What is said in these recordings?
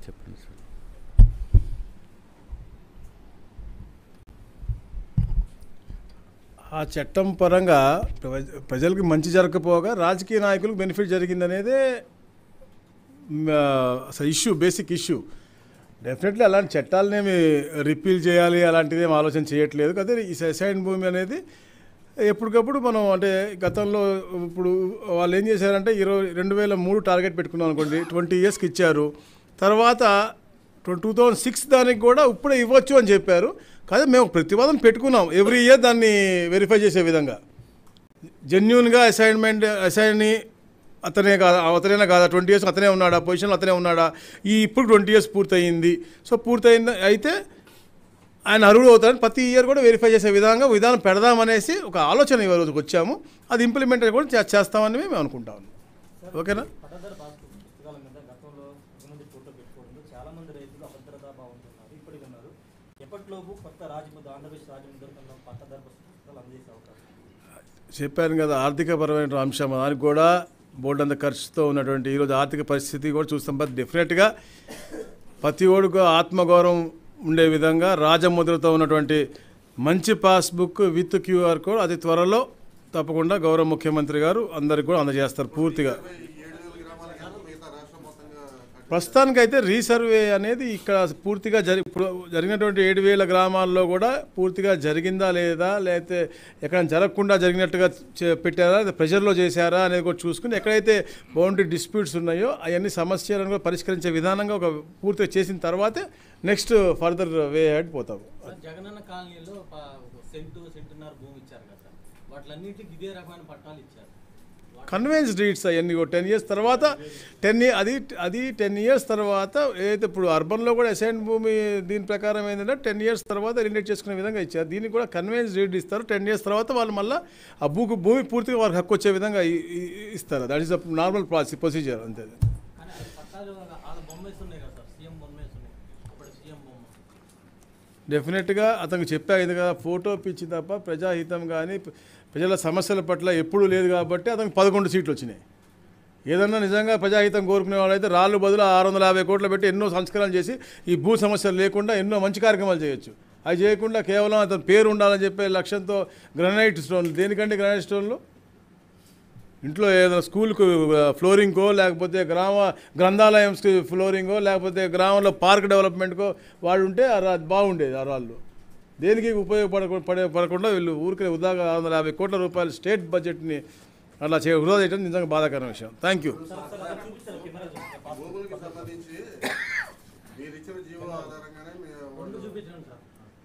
చెప్పండి సార్ ఆ చట్టం పరంగా ప్రజ- ప్రజలకు మంచి జరగకపోగా రాజకీయ నాయకులకు బెనిఫిట్ జరిగిందనేదే మ్, అసలు ఇష్యూ బేసిక్ ఇష్యూ డెఫినెట్లీ అలాంటి చట్టాలనేమి రిపీల్ చేయాలి అలాంటిది ఏం ఆలోచన చేయట్లేదు అదే ఈ అసైన్ భూమి అనేది ఎప్పటికప్పుడు మనం అంటే గతంలో ఇప్పుడు వాళ్ళు ఏం చేశారంటే ఇరవై రెండు వేల మూడు టార్గెట్ పెట్టుకున్నాం అనుకోండి ట్వంటీ ఇయర్స్కి ఇచ్చారు తర్వాత టూ థౌజండ్ సిక్స్ దానికి కూడా ఇప్పుడే ఇవ్వచ్చు అని చెప్పారు కానీ మేము ప్రతివాదం పెట్టుకున్నాం ఎవ్రీ ఇయర్ దాన్ని వెరిఫై చేసే విధంగా జెన్యున్గా అసైన్మెంట్ అసైన్ అతనే కాదా అతనేనా కాదా ట్వంటీ ఇయర్స్ అతనే ఉన్నాడా పొజిషన్లో అతనే ఉన్నాడా ఈ ఇప్పుడు ట్వంటీ ఇయర్స్ పూర్తయింది సో పూర్తయింది అయితే ఆయన అర్హుడు అవుతారని ప్రతి ఇయర్ కూడా వెరిఫై చేసే విధంగా విధానం పెడదామనేసి ఒక ఆలోచన ఈ రోజుకి వచ్చాము అది ఇంప్లిమెంట్ కూడా చే- చేస్తామని మేము అనుకుంటా ఉన్నాం ఓకేనా పట్టదారు పాస్బుక్ పుస్తకాల మీద గతంలో ముందు ఫోటో పెట్టుకోవడంతో చాలా మంది రైతులు అభద్రతా భావంతున్నారు ఇప్పటికి ఉన్నారు ఎప్పటిలోపు కొత్త రాజముద్ర ఆంధ్రప్రదేశ్ రాజముద్ర కింద పట్టదారు పుస్తకాలు అందజేసే అవకాశం చెప్పాను కదా ఆర్థికపరమైన అంశం దానికి కూడా బోర్డు అంత ఖర్చుతో ఉన్నటువంటి ఈరోజు ఆర్థిక పరిస్థితి కూడా చూస్తాం బట్ డెఫినెట్గా ప్రతి ఓడుకు ఆత్మగౌరవం ఉండే విధంగా రాజముద్రతో ఉన్నటువంటి మంచి పాస్బుక్ విత్ క్యూఆర్ కోడ్ అతి త్వరలో తప్పకుండా గౌరవ ముఖ్యమంత్రి గారు అందరికి కూడా అందజేస్తారు పూర్తిగా ప్రస్తుతానికైతే రీసర్వే అనేది ఇక్కడ పూర్తిగా జరి ఇప్పుడు జరిగినటువంటి ఏడు వేల గ్రామాల్లో కూడా పూర్తిగా జరిగిందా లేదా లేకపోతే ఎక్కడ జరగకుండా జరిగినట్టుగా చే- పెట్టారా లేదా ప్రెషర్లో చేశారా అనేది కూడా చూసుకుని ఎక్కడైతే బౌండరీ డిస్ప్యూట్స్ ఉన్నాయో అవన్నీ సమస్యలను కూడా పరిష్కరించే విధానంగా ఒక పూర్తిగా చేసిన తర్వాతే నెక్స్ట్ ఫర్దర్ వే హెడ్ పోతాము సార్ జగనన్న కాలనీలో ప- ఒక సెంటు సెంటున్నర భూమి ఇచ్చారు కదా వాటిలన్నింటికి ఇదే రకమైన పట్టాలు ఇచ్చారు కన్వెన్స్ డీట్స్ అవన్నీ కూడా టెన్ ఇయర్స్ తర్వాత టెన్ అది అది టెన్ ఇయర్స్ తర్వాత ఏదైతే ఇప్పుడు అర్బన్లో కూడా అసైన్ భూమి దీని ప్రకారం ఏంటంటే టెన్ ఇయర్స్ తర్వాత రిలేట్ చేసుకునే విధంగా ఇచ్చారు దీనికి కూడా కన్వెన్స్ డీట్ ఇస్తారు టెన్ ఇయర్స్ తర్వాత వాళ్ళు మళ్ళీ ఆ భూ భూమి పూర్తిగా వారికి హక్కు వచ్చే విధంగా ఇ- ఇ- ఇస్తారు దట్ ఈస్ నార్మల్ ప్రొసీజర్ అంతే కానీ అది పట్టాలు వాళ్ళ బొమ్మ వేసి ఉన్నాయి కదా సార్ సీఎం బొమ్మ వేసి ఉన్నాయి అప్పుడు సీఎం బొమ్మ డెఫినెట్గా అతనికి చెప్పాను కదా ఫోటో పిచ్చి తప్ప ప్రజాహితం కానీ ప్రజల సమస్యల పట్ల ఎప్పుడూ లేదు కాబట్టి అతనికి పదకొండు సీట్లు వచ్చినాయి ఏదన్నా నిజంగా ప్రజాహితం కోరుకునే వాళ్ళైతే రాళ్ళు బదులు ఆరు వందల యాభై కోట్లు పెట్టి ఎన్నో సంస్కరణలు చేసి ఈ భూ సమస్యలు లేకుండా ఎన్నో మంచి కార్యక్రమాలు చేయొచ్చు అవి చేయకుండా కేవలం అతని పేరు ఉండాలని చెప్పే లక్ష్యంతో గ్రనైట్ స్టోన్లు దేనికంటే గ్రనైట్ స్టోన్లు ఇంట్లో ఏదైనా స్కూల్కు ఫ్లోరింగ్కో లేకపోతే గ్రామ గ్రంథాలయం ఫ్లోరింగో లేకపోతే గ్రామంలో పార్క్ డెవలప్మెంట్కో వాడు ఉంటే ఆ రా- బాగుండేది ఆ రాళ్ళు దేనికి ఉపయోగపడ పడే పడకుండా వీళ్ళు ఊరికే ఉదాగా ఆరు వందల యాభై కోట్ల రూపాయలు స్టేట్ బడ్జెట్ని అలా చే వృధా చేయడం నిజంగా బాధాకరమైన విషయం థ్యాంక్ యూ భూములకి సంబంధించి మీరు ఇచ్చిన జీవో ఆధారంగానే మీ రెండు వాళ్ళు చూపించండి సార్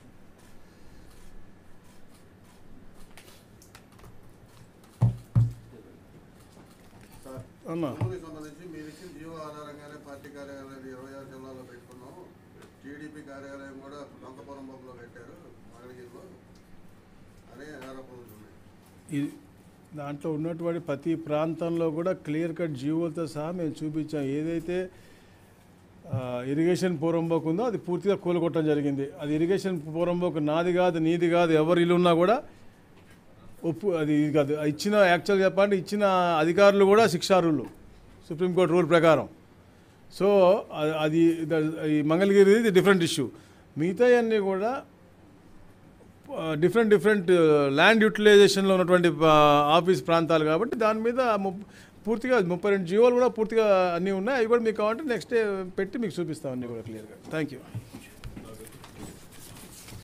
సార్, అన్నా భూములకి సంబంధించి మీరు ఇచ్చిన జీవో ఆధారంగానే పార్టీ కార్యాలయం ఇరవై ఆరు జిల్లాలో పెట్టుకున్నాం టీడీపీ కార్యాలయం కూడా లంకపురం బాబులో పెట్టారు మంగళగిరిలో అనే ఆరోపణలు ఉన్నాయి ఇది దాంట్లో ఉన్నటువంటి ప్రతి ప్రాంతంలో కూడా క్లియర్ కట్ జీవోలతో సహా మేము చూపించాం ఏదైతే ఆ, ఇరిగేషన్ పూర్వంబోకు ఉందో అది పూర్తిగా కూలగొట్టడం జరిగింది అది ఇరిగేషన్ పూర్వంబోకు నాది కాదు నీది కాదు ఎవరి ఇల్లు ఉన్నా కూడా ఒప్పు అది ఇది కాదు ఇచ్చిన యాక్చువల్ చెప్పాలంటే ఇచ్చిన అధికారులు కూడా శిక్షార్హులు సుప్రీంకోర్టు రూల్ ప్రకారం సో అ- అది ద- ఈ మంగళగిరి డిఫరెంట్ ఇష్యూ మిగతా అన్నీ కూడా డిఫరెంట్ డిఫరెంట్ ల్యాండ్ యూటిలైజేషన్లో ఉన్నటువంటి ఆ, ఆఫీస్ ప్రాంతాలు కాబట్టి దాని మీద ము- పూర్తిగా ముప్పై రెండు జీవోలు కూడా పూర్తిగా అన్నీ ఉన్నాయి అవి కూడా మీకు కావాలంటే నెక్స్ట్ డే పెట్టి మీకు చూపిస్తాం అన్నీ కూడా క్లియర్గా థ్యాంక్ యూ